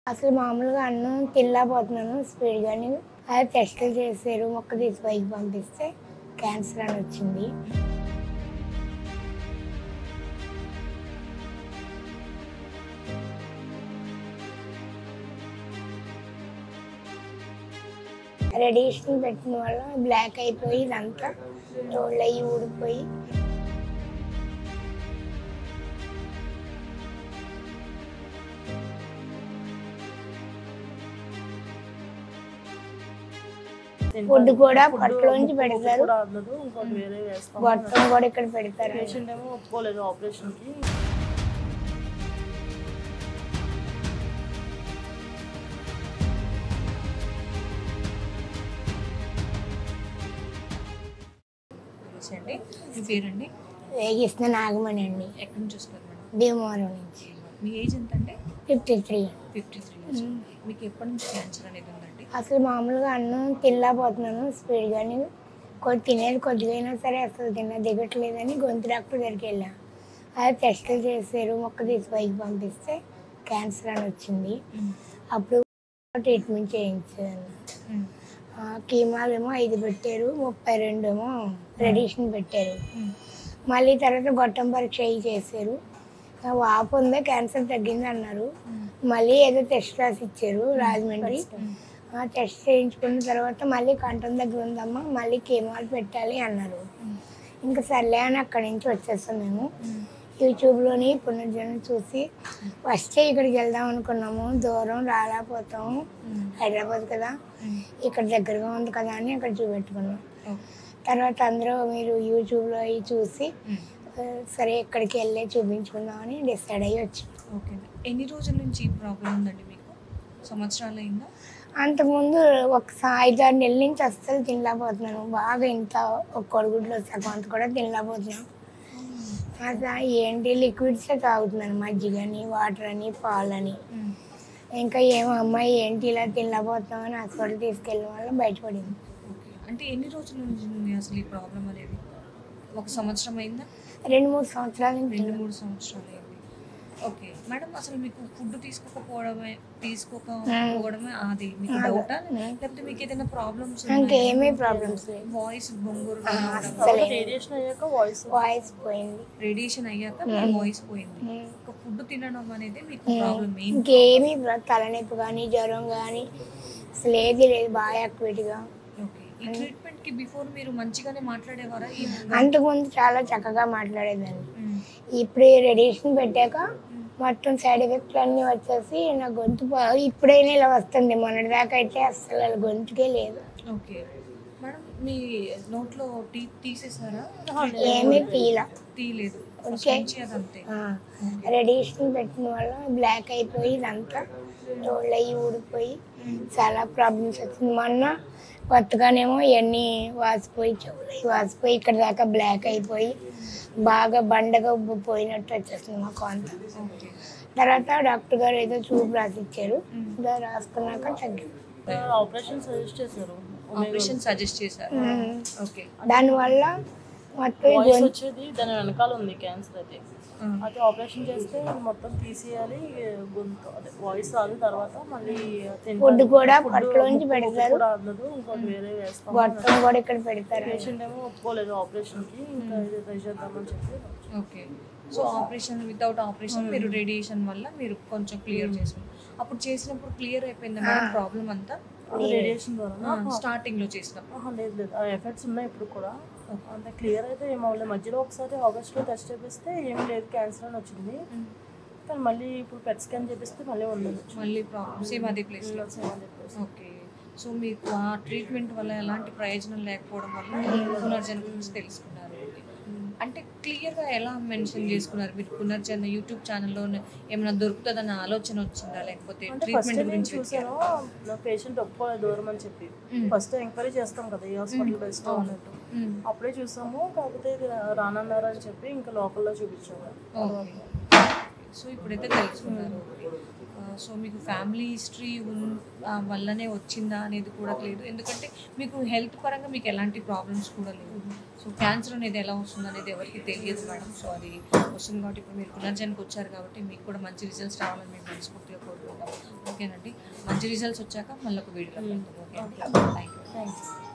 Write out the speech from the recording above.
అసలు మామూలుగా అన్నం తినలేకపోతున్నాను స్పీడ్గాని అది టెస్టులు చేశారు మొక్క తీసి పైకి పంపిస్తే క్యాన్సర్ అని వచ్చింది రేడియేషన్ పెట్టిన వల్ల బ్లాక్ అయిపోయి ఇదంతా రోళ్ళు అయ్యి ఊడిపోయి ఫుడ్ కూడా పొట్టలోంచి పెడతారు కూడా అందదు ఇంకోటి వేరే వేస్తాం గొట్టం కూడా ఇక్కడ పెడతారు పేషెంట్ ఏమో ఒప్పుకోలేదు ఆపరేషన్ కి అండి మీ పేరండి వేగిస్తున్న నాగమణి అండి ఎక్కడి నుంచి వస్తారు మేడం భీమవరం నుంచి మీ ఏజ్ ఎంత అంటే fifty three fifty three years మీకు ఎప్పటి నుంచి క్యాన్సర్ అనేది ఉందండి అసలు మామూలుగా అన్నం తినలేకపోతున్నాను స్పీడ్గాని కొద్ది తినేది కొద్దిగా అయినా సరే అసలు తిన్న దిగట్లేదని గొంతు డాక్టర్ దగ్గరికి వెళ్ళా అది టెస్టులు చేశారు మొక్క తీసి పైకి పంపిస్తే క్యాన్సర్ అని వచ్చింది అప్పుడు ట్రీట్మెంట్ చేయించాను ఆ, కీమాలు ఏమో ఐదు పెట్టారు ముప్పై రెండు ఏమో రేడియేషన్ పెట్టారు మళ్ళీ తర్వాత గొట్టం పరీక్ష అయ్యి చేశారు ఆ, వాపు ఉందా క్యాన్సర్ తగ్గింది అన్నారు మళ్ళీ ఏదో టెస్ట్ రాసి ఇచ్చారు రాజమండ్రి ఆ టెస్ట్ చేయించుకున్న తర్వాత మళ్ళీ కంఠం దగ్గర ఉందమ్మా మళ్ళీ కీమాలు పెట్టాలి అన్నారు ఇంకా సర్లే అని అక్కడి నుంచి వచ్చేస్తాం మేము యూట్యూబ్లోని పునర్జనం చూసి ఫస్ట్ ఇక్కడికి వెళ్దాం అనుకున్నాము దూరం రాలేకపోతాము హైదరాబాద్ కదా ఇక్కడ దగ్గరగా ఉంది కదా అని అక్కడ చూపెట్టుకున్నాం తర్వాత అందరూ మీరు యూట్యూబ్లో అవి చూసి ఆ, సరే ఇక్కడికి వెళ్ళి చూపించుకుందామని డిసైడ్ అయ్యి వచ్చి ఓకే ఎన్ని రోజుల నుంచి ఈ ప్రాబ్లం ఉందండి మీకు సంవత్సరాలు అయిందా అంతకుముందు ఒకసారి ఐదారు నెలల నుంచి అస్సలు తినలేకపోతున్నాను బాగా ఇంత ఒక కొడుగుడ్లో సగం అంత కూడా తినలేకపోతున్నాను అసలు ఏంటి లిక్విడ్సే తాగుతున్నాను మజ్జిగని వాటర్ అని పాలని ఇంకా ఏమో అమ్మాయి ఏంటి ఇలా తినలేకపోతున్నాం అని హాస్పిటల్ తీసుకెళ్ళిన వల్ల బయటపడింది ఓకే అంటే ఎన్ని రోజుల నుంచి ఉంది అసలు ఈ ప్రాబ్లం అనేది ఒక సంవత్సరం అయిందా రెండు మూడు సంవత్సరాల నుంచి రెండు మూడు సంవత్సరాలు అయింది ఓకే మేడం అసలు మీకు ఫుడ్ తీసుకోకపోవడమే తీసుకోకపోవడమే అది మీకు డౌటా లేకపోతే మీకు ఏదైనా ప్రాబ్లమ్స్ ఇంకేమీ ప్రాబ్లమ్స్ లేవు వాయిస్ బొంగురు అస్సలు రేడియేషన్ అయ్యాక వాయిస్ వాయిస్ పోయింది రేడియేషన్ అయ్యాక వాయిస్ పోయింది ఒక ఫుడ్ తినడం అనేది మీకు ప్రాబ్లం మెయిన్ ఇంకేమీ ప్ర- తలనొప్పి కానీ జ్వరం కానీ అసలు ఏది లేదు బాగా యాక్టివిటీగా ఓకే ఈ ట్రీట్మెంట్ కి బిఫోర్ మీరు మంచిగానే మాట్లాడేవారా ఈ అంతకుముందు చాలా చక్కగా మాట్లాడేదాన్ని మ్మ్. ఇప్పుడు ఈ రేడియేషన్ పెట్టాక మొత్తం సైడ్ ఎఫెక్ట్లు అన్నీ వచ్చేసి నా గొంతు పో- ఇప్పుడైనా ఇలా వస్తుంది మొన్నటిదాకా అయితే అస్సలు అలా గొంతుకే లేదు ఓకే మేడం మీ నోట్లో టీ తీసేసారా ఏమీ తీల తీయలేదు ఫస్ట్ ఓకే. నుంచి అదంతే రేడియేషన్ పెట్టిన వల్ల బ్లాక్ అయిపోయి ఇదంతా రోళ్ళు అయ్యి ఊడిపోయి చాలా ప్రాబ్లమ్స్ వచ్చింది మొన్న కొత్తగానేమో ఇవన్నీ వాసిపోయి చెవులు అవి వాసిపోయి ఇక్కడ దాకా బ్లాక్ అయిపోయి బాగా బండగా ఉబ్బిపోయినట్టు వచ్చేస్తుంది మాకు అంతా ఓకే తర్వాత డాక్టర్ గారు ఏదో చూపు రాసి ఇచ్చారు దా రాసుకున్నాక తగ్గింది ఆపరేషన్ సజెస్ట్ చేశారు ఆపరేషన్ సజెస్ట్ చేశారు ఓకే దానివల్ల మొత్తం ఈ వాయిస్ గొంతు వచ్చేది దాని వెనకాల ఉంది క్యాన్సర్ అయితే ఆ. అది ఆపరేషన్ చేస్తే మొత్తం తీసేయాలి గొంతు అదే వాయిస్ రాదు తర్వాత మళ్ళీ తింటారు. ఫుడ్ కూడా ఫుడ్ పొట్టలోంచి ముక్కు పెడతారు కూడా అందదు ఇంకోటి వేరే వేస్తాం గొట్టం కూడా ఇక్కడ పెడతారు పేషెంట్ ఏమో ఒప్పుకోలేదు ఆపరేషన్ కి ఇంకా ఇది ట్రై చేద్దామని చెప్పి okay so operation without operation మీరు రేడియేషన్ వల్ల మీరు కొంచెం క్లియర్ చేసుకున్నారు అప్పుడు చేసినప్పుడు క్లియర్ అయిపోయింది మేడం ప్రాబ్లం అంతా రేడియేషన్ ద్వారా స్టార్టింగ్ లో చేసినప్పుడు ఆహా, లేదు లేదు ఆ ఎఫెక్ట్స్ ఉన్నాయి ఇప్పుడు కూడా అంత క్లియర్ అయితే ఏం అవ్వలేదు మధ్యలో ఒకసారి ఆగస్ట్లో టెస్ట్ చేపిస్తే ఏం లేదు క్యాన్సర్ అని వచ్చింది కానీ మళ్ళీ ఇప్పుడు పెట్ స్కాన్ చేపిస్తే మళ్ళీ ఉంది మళ్ళీ ప్రాబ్లం సేమ్ అదే ప్లేస్ లో అని చెప్పేసి ఓకే సో మీకు ఆ ట్రీట్మెంట్ వల్ల ఎలాంటి ప్రయోజనం లేకపోవడం వల్ల పునర్జన గురించి తెలుసుకున్నారు అంటే క్లియర్ గా ఎలా మెన్షన్ చేసుకున్నారు మీరు పునర్జన యూట్యూబ్ ఛానల్లో ఏమైనా దొరుకుతుందన్న ఆలోచన వచ్చిందా లేకపోతే అంటే ఫస్ట్ ట్రీట్మెంట్ నేను గురించి చూసాను నా పేషెంట్ ఒప్పుకోలేదు దూరం అని చెప్పి ఫస్ట్ ఎంక్వైరీ చేస్తాం కదా ఈ హాస్పిటల్ బెస్ట్ అన్నట్టు మ్మ్. అప్పుడే చూసాము కాకపోతే ఇది రానన్నారు అని చెప్పి ఇంకా లోకల్లో చూపించాము ఓకే సో ఇప్పుడైతే తెలుసుకున్నారు ఆ, సో మీకు ఫ్యామిలీ హిస్టరీ ఉన్ ఆ, వల్లనే వచ్చిందా అనేది కూడా లేదు ఎందుకంటే మీకు హెల్త్ పరంగా మీకు ఎలాంటి ప్రాబ్లమ్స్ కూడా లేవు సో క్యాన్సర్ అనేది ఎలా వస్తుంది అనేది ఎవరికి తెలియదు మేడం సో అది వస్తుంది కాబట్టి ఇప్పుడు మీరు పునర్జన్కి వచ్చారు కాబట్టి మీకు కూడా మంచి రిజల్ట్స్ రావాలని మేము మనస్ఫూర్తిగా కోరుకుంటాం ఓకేనండి మంచి రిజల్ట్స్ వచ్చాక మళ్ళీ ఒక video okay thank you thank you